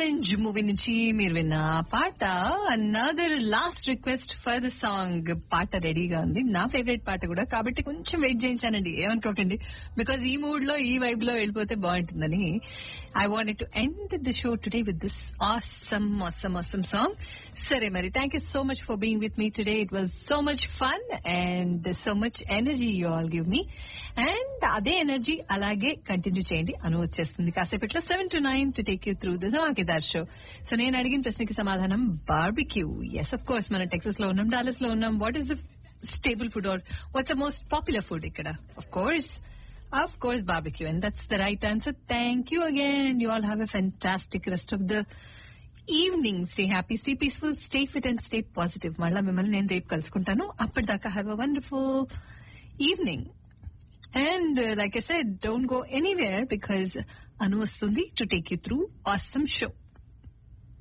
orange movie నుంచి మీరు విన్న పాట another last request for the song పాట రెడీగా ఉంది నా ఫేవరెట్ పాట కూడా కాబట్టి కొంచెం వెయిట్ చేయించానండి ఏమనుకోకండి బికాజ్ ఈ మూడ్ లో ఈ వైబ్ లో వెళ్ళిపోతే బాగుంటుందని I want to end the show today with this awesome awesome awesome song సరే మరి thank you so much for being with me today it was so much fun and so much energy you all give me and అదే energy అలాగే continue చేయండి అను వచ్చేస్తుంది కాసేపట్లో seven to nine to take you through the ధమాకేదార్ show so నేను అడిగిన ప్రశ్నకి సమాధానం బార్బిక్యూ ఎస్ అఫ్ కోర్స్ మనం టెక్సస్ లో ఉన్నాం డాలస్ లో ఉన్నాం what is the staple food or what's the most popular food ఇక్కడ of course of course barbecue and that's the right answer thank you again you all have a fantastic rest of the evening stay happy stay peaceful stay fit and stay positive మళ్ళీ మిమ్మల్ని నేను రేపు కలుసుకుంటాను అప్పటిదాకా have a wonderful evening and like I said don't go anywhere because Anu వస్తుంది to take you through awesome show